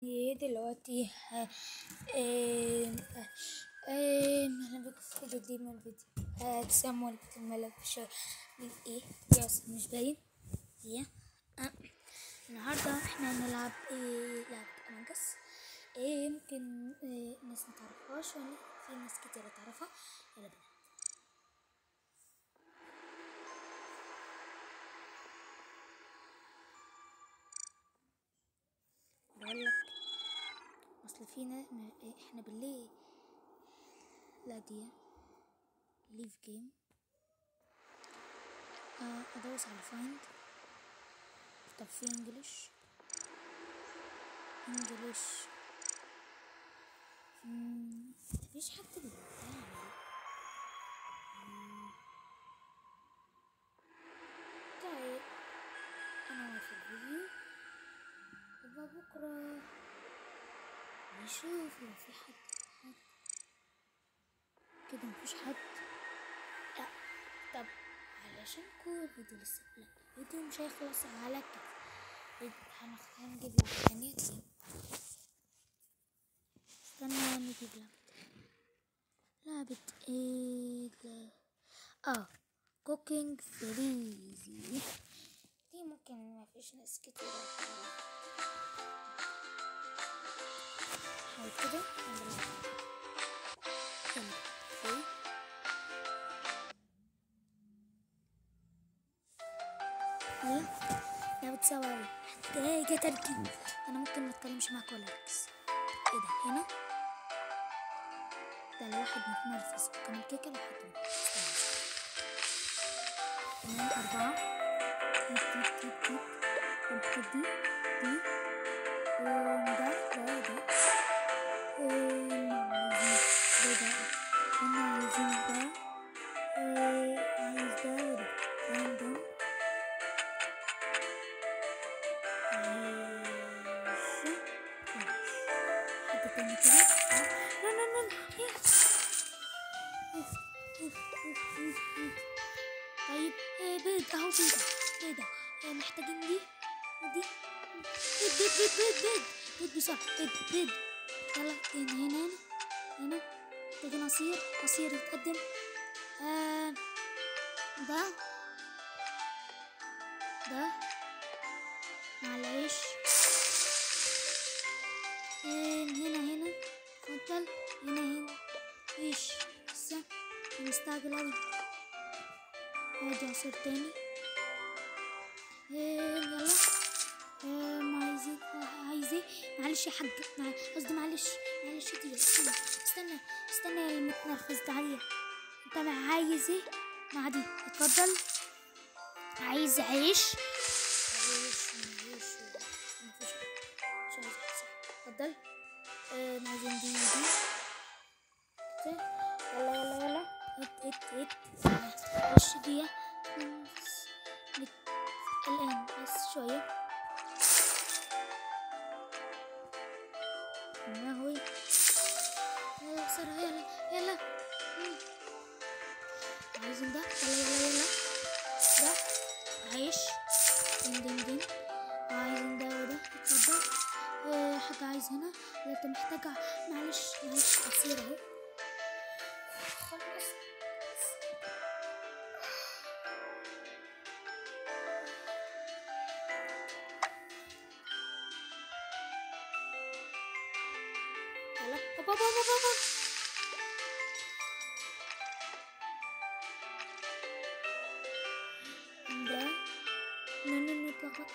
ايه دلوقتي ه- آم، آم، انا بكم في فيديو جديد من الفيديو هتسموا الملف شوية من ايه دي اصلا مش باين هي آه. النهاردة احنا هنلعب ايه لعبة امانجس ايه يمكن إيه ناس متعرفهاش ولا في ناس كتير تعرفها يلا بينا بقول لك اصل في ناس ما- احنا بالليل لا دي ليف جيم آه ادوس على فايند طب في انجلش انجلش مم، مفيش حد بيتعمل مم. طيب انا واقف الفيديو يبقى بكرة نشوف لو في حد حد كده مفيش حد لا طب علشان كل فيديو لسه لا الفيديو مش هيخلص على كده فيديو- هنخ- هنجيب لعبة تانية تاني استنى نجيب لعبة تانية لعبة ايه ده اه كوكينج فريزي دي ممكن مفيش ناس كتير تعرفها. حاول كده نعمل يلا اوكي يلا لعبة ثواني محتاجة تركيز أنا ممكن ما أتكلمش معاك ولا أركز إيه ده هنا ده لو واحد متنرفز كمان كيكة لو حد متنرفز تمام أربعة تيت تيت تيت تيت والحد دي دي وده ده ده قلنا عايزين ده ده آه، عايز ده وده تمام دول عايز حد تاني كده لا لا لا لا أوف، أوف، أوف، أوف، أوف. طيب آه، بيض اهو بيضة بيضة آه، محتاجين دي ودي بيض بيض بيض بيض بيض بيض بسرعة بيض بيض يلا هنا هنا هنا هنا محتاجين عصير عصير يتقدم آه ده ده مع العيش آه، هنا هنا اتفضل هنا هنا عيش لسه مستعجل اوي ادي عصير تاني آه، يلا آه، ما عايزين آه، عايز ايه معلش يا حاج مع- قصدي معلش معلش دي استنى استنى استنى يا المتنرفز تعالى انت ما عايز ايه مع دي اتفضل عايز عيش عيش عيش مفيش مش عايز عيش اتفضل آه، عايزين دي ودي كده. يلا يلا يلا ات ات ات وش دي مت- الآن بس شوية يا هوي يلا بسرعة يلا يلا مم. عايزين ده يلا يلا يلا ده عيش دين دين دين وعايزين ده وده اتفضل آه، حد عايز هنا لا انت محتاج ع- معلش معلش عصير اهو خلص يلا بابا بابا بابا ده نو نو نو اتلخبط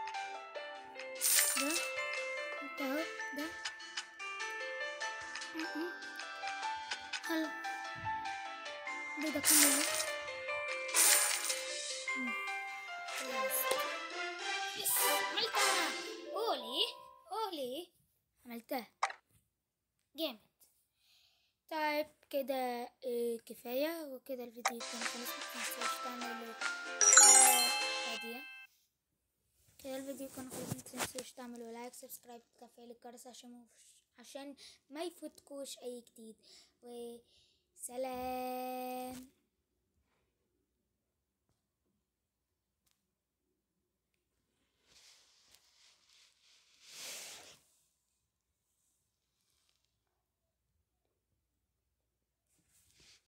ده ده اهو ده م- م. هلا ده ده كله اهو م. خلاص. يس عملتها قولي قولي عملتها جامد طيب كده آه، كفاية وكده الفيديو يكون خلص متنسوش تعملوا آه، هدية كده الفيديو يكون خلص متنسوش تعملوا لايك سبسكرايب تفعيل الجرس عشان مفش- عشان ما يفوتكوش أي جديد وسلام